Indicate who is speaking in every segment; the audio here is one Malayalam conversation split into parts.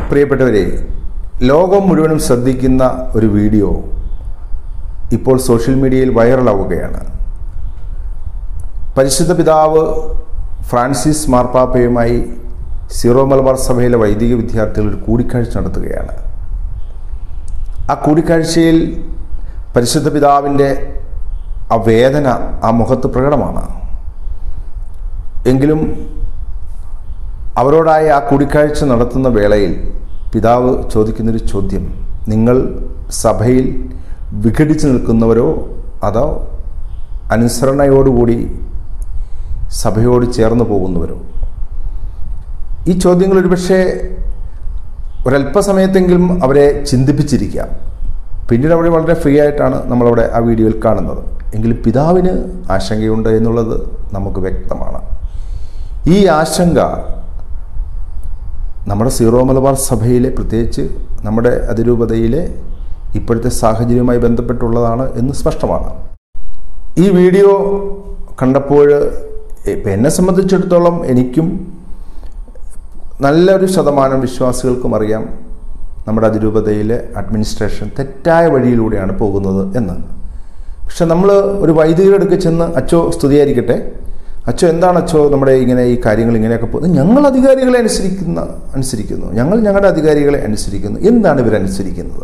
Speaker 1: പ്രിയപ്പെട്ടവരെ ലോകം മുഴുവനും ശ്രദ്ധിക്കുന്ന ഒരു വീഡിയോ ഇപ്പോൾ സോഷ്യൽ മീഡിയയിൽ വൈറലാവുകയാണ് പരിശുദ്ധ പിതാവ് ഫ്രാൻസിസ് മാർപ്പാപ്പയുമായി സീറോ മലബാർ സഭയിലെ വൈദിക വിദ്യാർത്ഥികൾ ഒരു കൂടിക്കാഴ്ച നടത്തുകയാണ് ആ കൂടിക്കാഴ്ചയിൽ പരിശുദ്ധ പിതാവിൻ്റെ ആ വേദന ആ മുഖത്ത് പ്രകടമാണ് എങ്കിലും അവരോടായി ആ കൂടിക്കാഴ്ച നടത്തുന്ന വേളയിൽ പിതാവ് ചോദിക്കുന്നൊരു ചോദ്യം നിങ്ങൾ സഭയിൽ വിഘടിച്ച് നിൽക്കുന്നവരോ അതോ അനുസരണയോടുകൂടി സഭയോട് ചേർന്ന് പോകുന്നവരോ ഈ ചോദ്യങ്ങൾ ഒരുപക്ഷെ ഒരല്പസമയത്തെങ്കിലും അവരെ ചിന്തിപ്പിച്ചിരിക്കാം പിന്നീട് അവിടെ വളരെ ഫ്രീ ആയിട്ടാണ് നമ്മളവിടെ ആ വീഡിയോയിൽ കാണുന്നത് എങ്കിലും പിതാവിന് ആശങ്കയുണ്ട് എന്നുള്ളത് നമുക്ക് വ്യക്തമാണ് ഈ ആശങ്ക നമ്മുടെ സീറോ മലബാർ സഭയിലെ പ്രത്യേകിച്ച് നമ്മുടെ അതിരൂപതയിലെ ഇപ്പോഴത്തെ സാഹചര്യവുമായി ബന്ധപ്പെട്ടുള്ളതാണ് എന്ന് സ്പഷ്ടമാണ് ഈ വീഡിയോ കണ്ടപ്പോൾ ഇപ്പം എന്നെ സംബന്ധിച്ചിടത്തോളം എനിക്കും നല്ലൊരു ശതമാനം വിശ്വാസികൾക്കും അറിയാം നമ്മുടെ അതിരൂപതയിലെ അഡ്മിനിസ്ട്രേഷൻ തെറ്റായ വഴിയിലൂടെയാണ് പോകുന്നത് എന്ന് പക്ഷെ നമ്മൾ ഒരു വൈദികരുടെ അടുക്ക് ചെന്ന് അച്ചോ സ്തുതിയായിരിക്കട്ടെ അച്ചോ എന്താണ് അച്ചോ നമ്മുടെ ഇങ്ങനെ ഈ കാര്യങ്ങൾ ഇങ്ങനെയൊക്കെ പോകുന്നത് ഞങ്ങൾ അധികാരികളെ അനുസരിക്കുന്ന അനുസരിക്കുന്നു ഞങ്ങൾ ഞങ്ങളുടെ അധികാരികളെ അനുസരിക്കുന്നു എന്താണ് ഇവർ അനുസരിക്കുന്നത്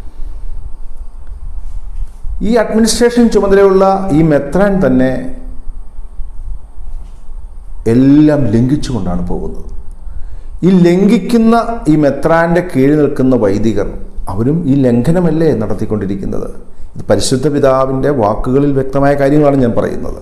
Speaker 1: ഈ അഡ്മിനിസ്ട്രേഷൻ ചുമതലയുള്ള ഈ മെത്രാൻ തന്നെ എല്ലാം ലംഘിച്ചുകൊണ്ടാണ് പോകുന്നത് ഈ ലംഘിക്കുന്ന ഈ മെത്രാൻ്റെ കീഴിൽ നിൽക്കുന്ന വൈദികർ അവരും ഈ ലംഘനമല്ലേ നടത്തിക്കൊണ്ടിരിക്കുന്നത് ഇത് പരിശുദ്ധ പിതാവിൻ്റെ വാക്കുകളിൽ വ്യക്തമായ കാര്യങ്ങളാണ് ഞാൻ പറയുന്നത്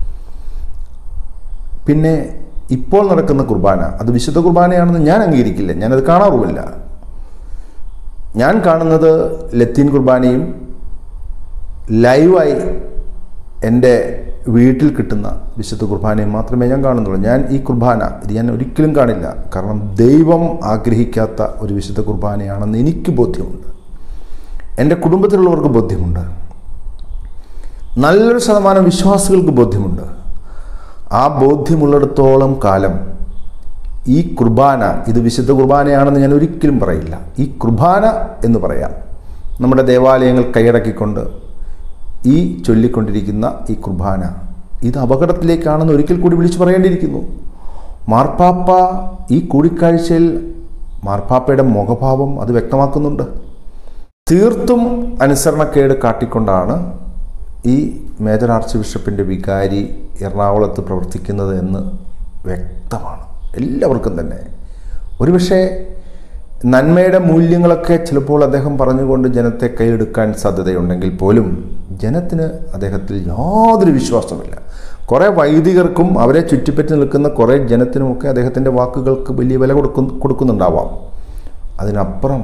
Speaker 1: പിന്നെ ഇപ്പോൾ നടക്കുന്ന കുർബാന അത് വിശുദ്ധ കുർബാനയാണെന്ന് ഞാൻ അംഗീകരിക്കില്ല ഞാനത് കാണാറുമില്ല ഞാൻ കാണുന്നത് ലത്തീൻ കുർബാനയും ലൈവായി എൻ്റെ വീട്ടിൽ കിട്ടുന്ന വിശുദ്ധ കുർബാനയും മാത്രമേ ഞാൻ കാണുന്നുള്ളൂ ഞാൻ ഈ കുർബാന ഇത് ഞാൻ ഒരിക്കലും കാണില്ല കാരണം ദൈവം ആഗ്രഹിക്കാത്ത ഒരു വിശുദ്ധ കുർബാനയാണെന്ന് എനിക്ക് ബോധ്യമുണ്ട് എൻ്റെ കുടുംബത്തിലുള്ളവർക്ക് ബോധ്യമുണ്ട് നല്ലൊരു ശതമാനം വിശ്വാസികൾക്ക് ബോധ്യമുണ്ട് ആ ബോധ്യമുള്ളിടത്തോളം കാലം ഈ കുർബാന ഇത് വിശുദ്ധ കുർബാനയാണെന്ന് ഞാൻ ഒരിക്കലും പറയില്ല ഈ കുർബാന എന്ന് പറയാം നമ്മുടെ ദേവാലയങ്ങൾ കൈയടക്കിക്കൊണ്ട് ഈ ചൊല്ലിക്കൊണ്ടിരിക്കുന്ന ഈ കുർബാന ഇത് അപകടത്തിലേക്കാണെന്ന് ഒരിക്കൽ കൂടി വിളിച്ചു പറയേണ്ടിയിരിക്കുന്നു മാർപ്പാപ്പ ഈ കൂടിക്കാഴ്ചയിൽ മാർപ്പാപ്പയുടെ മുഖഭാവം അത് വ്യക്തമാക്കുന്നുണ്ട് തീർത്തും അനുസരണക്കേട് കാട്ടിക്കൊണ്ടാണ് ഈ മേജർ ആർച്ച് ബിഷപ്പിൻ്റെ വികാരി എറണാകുളത്ത് പ്രവർത്തിക്കുന്നത് എന്ന് വ്യക്തമാണ് എല്ലാവർക്കും തന്നെ ഒരുപക്ഷെ നന്മയുടെ മൂല്യങ്ങളൊക്കെ ചിലപ്പോൾ അദ്ദേഹം പറഞ്ഞുകൊണ്ട് ജനത്തെ കൈയെടുക്കാൻ സാധ്യതയുണ്ടെങ്കിൽ പോലും ജനത്തിന് അദ്ദേഹത്തിൽ യാതൊരു വിശ്വാസമില്ല കുറേ വൈദികർക്കും അവരെ ചുറ്റിപ്പറ്റി നിൽക്കുന്ന കുറേ ജനത്തിനുമൊക്കെ അദ്ദേഹത്തിൻ്റെ വാക്കുകൾക്ക് വലിയ വില കൊടുക്കും കൊടുക്കുന്നുണ്ടാവാം അതിനപ്പുറം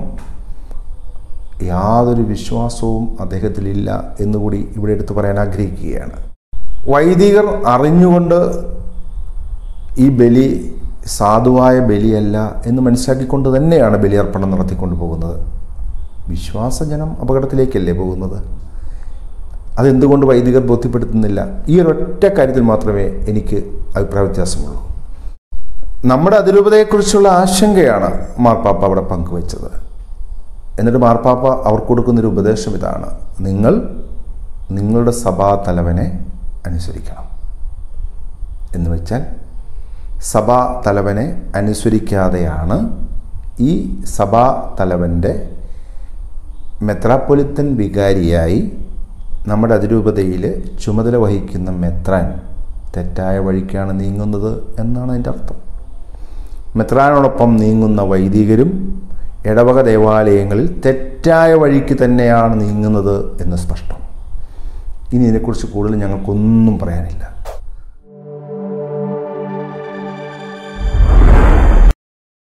Speaker 1: യാതൊരു വിശ്വാസവും അദ്ദേഹത്തിലില്ല എന്നുകൂടി ഇവിടെ എടുത്തു പറയാൻ ആഗ്രഹിക്കുകയാണ് വൈദികർ അറിഞ്ഞുകൊണ്ട് ഈ ബലി സാധുവായ ബലിയല്ല എന്ന് മനസ്സിലാക്കിക്കൊണ്ട് തന്നെയാണ് ബലിയർപ്പണം നടത്തിക്കൊണ്ട് പോകുന്നത് വിശ്വാസജനം അപകടത്തിലേക്കല്ലേ പോകുന്നത് അതെന്തുകൊണ്ട് വൈദികർ ബോധ്യപ്പെടുത്തുന്നില്ല ഈ ഒരൊറ്റ കാര്യത്തിൽ മാത്രമേ എനിക്ക് അഭിപ്രായ വ്യത്യാസമുള്ളൂ നമ്മുടെ അതിരൂപതയെക്കുറിച്ചുള്ള ആശങ്കയാണ് മാർപ്പാപ്പ അവിടെ പങ്കുവച്ചത് എന്നിട്ട് മാർപ്പാപ്പ അവർക്ക് കൊടുക്കുന്നൊരു ഉപദേശം ഇതാണ് നിങ്ങൾ നിങ്ങളുടെ സഭാ തലവനെ അനുസരിക്കണം എന്ന് വെച്ചാൽ സഭാ തലവനെ അനുസരിക്കാതെയാണ് ഈ സഭാ തലവൻ്റെ മെത്രാപ്പൊലിത്തൻ വികാരിയായി നമ്മുടെ അതിരൂപതയിൽ ചുമതല വഹിക്കുന്ന മെത്രാൻ തെറ്റായ വഴിക്കാണ് നീങ്ങുന്നത് എന്നാണ് അതിൻ്റെ അർത്ഥം മെത്രാനോടൊപ്പം നീങ്ങുന്ന വൈദികരും ഇടവക ദേവാലയങ്ങളിൽ തെറ്റായ വഴിക്ക് തന്നെയാണ് നീങ്ങുന്നത് എന്ന് സ്പഷ്ടം ഇനി ഇതിനെക്കുറിച്ച് കൂടുതൽ ഞങ്ങൾക്കൊന്നും പറയാനില്ല